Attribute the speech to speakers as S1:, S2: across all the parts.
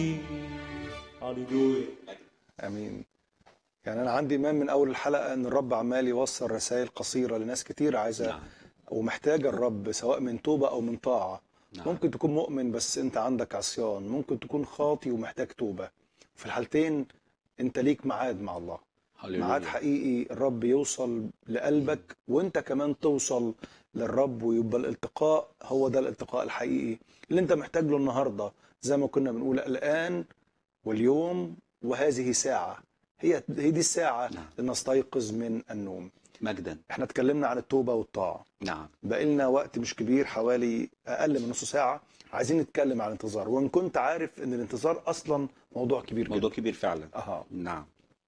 S1: هاليلويا
S2: امين يعني انا عندي ايمان من اول الحلقه ان الرب عمال يوصل رسائل قصيره لناس كتير عايزه
S3: نعم
S2: ومحتاجه الرب سواء من توبه او من طاعه
S3: نعم
S2: ممكن تكون مؤمن بس انت عندك عصيان ممكن تكون خاطي ومحتاج توبه في الحالتين انت ليك ميعاد مع الله ميعاد
S3: هاليلويا
S2: حقيقي الرب يوصل لقلبك وانت كمان توصل للرب ويبقى الالتقاء هو ده الالتقاء الحقيقي اللي انت محتاج له النهارده زي ما كنا بنقول الان واليوم وهذه ساعه هي هي دي الساعه
S3: نعم.
S2: لنستيقظ من النوم
S3: مجدا
S2: احنا اتكلمنا عن التوبه والطاعه
S3: نعم
S2: بقى لنا وقت مش كبير حوالي اقل من نص ساعه عايزين نتكلم عن الانتظار وان كنت عارف ان الانتظار اصلا موضوع كبير
S3: موضوع
S2: جدا
S3: كبير فعلا
S2: اها
S3: نعم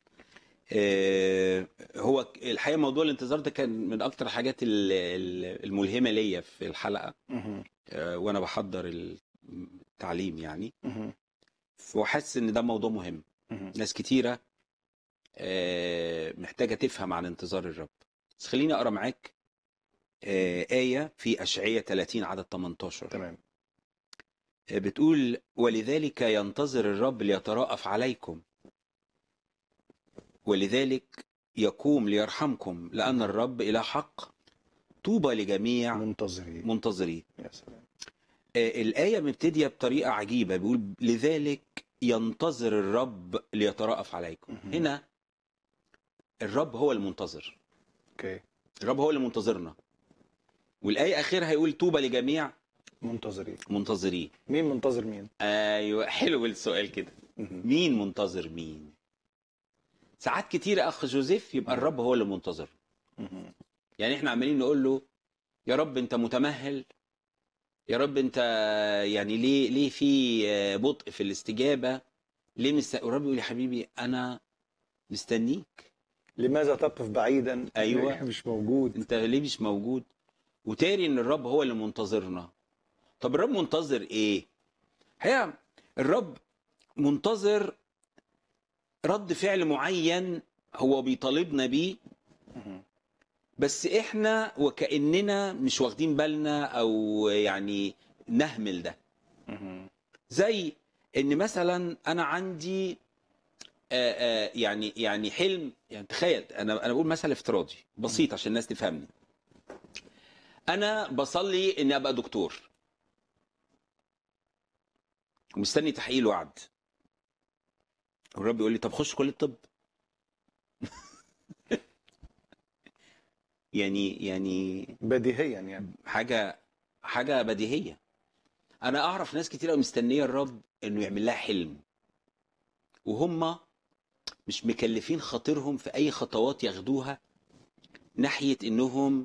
S3: آه، هو ك- الحقيقه موضوع الانتظار ده كان من اكتر الحاجات ال- ال- الملهمه ليا في الحلقه
S2: مهم.
S3: آه، وانا بحضر التعليم يعني
S2: مهم.
S3: وحاسس ان ده موضوع مهم
S2: مهم.
S3: ناس كتيره آه، محتاجه تفهم عن انتظار الرب بس خليني اقرا معاك آه، ايه في اشعياء 30 عدد 18
S2: تمام
S3: آه، بتقول ولذلك ينتظر الرب ليتراءف عليكم ولذلك يقوم ليرحمكم لأن الرب إلى حق طوبى لجميع
S2: منتظرين
S3: منتظريه
S2: يا سلام
S3: آه، الآية مبتدية بطريقة عجيبة بيقول لذلك ينتظر الرب ليتراءف عليكم
S2: مهم.
S3: هنا الرب هو المنتظر
S2: اوكي
S3: الرب هو اللي منتظرنا والآية آخرها يقول طوبى لجميع
S2: منتظرين
S3: منتظريه
S2: مين منتظر مين
S3: أيوة حلو السؤال كده
S2: مهم.
S3: مين منتظر مين ساعات كتير يا اخ جوزيف يبقى الرب هو اللي منتظر
S2: مهم.
S3: يعني احنا عمالين نقول له يا رب انت متمهل يا رب انت يعني ليه ليه في آه، بطء في الاستجابه ليه مست... والرب يقول يا حبيبي انا مستنيك
S2: لماذا تقف بعيدا
S3: أيوة.
S2: مش موجود
S3: انت ليه مش موجود وتاري ان الرب هو اللي منتظرنا طب الرب منتظر ايه هي الرب منتظر رد فعل معين هو بيطالبنا بيه
S2: مهم.
S3: بس احنا وكاننا مش واخدين بالنا او يعني نهمل ده
S2: مهم.
S3: زي ان مثلا انا عندي آه، آه، يعني يعني حلم يعني تخيل انا انا بقول مثل افتراضي بسيط عشان الناس تفهمني انا بصلي اني ابقى دكتور ومستني تحقيق الوعد والرب يقول لي طب خش كليه الطب يعني يعني
S2: بديهيا يعني
S3: حاجه حاجه بديهيه انا اعرف ناس كتير قوي مستنيه الرب انه يعمل لها حلم وهم مش مكلفين خاطرهم في اي خطوات ياخدوها ناحيه انهم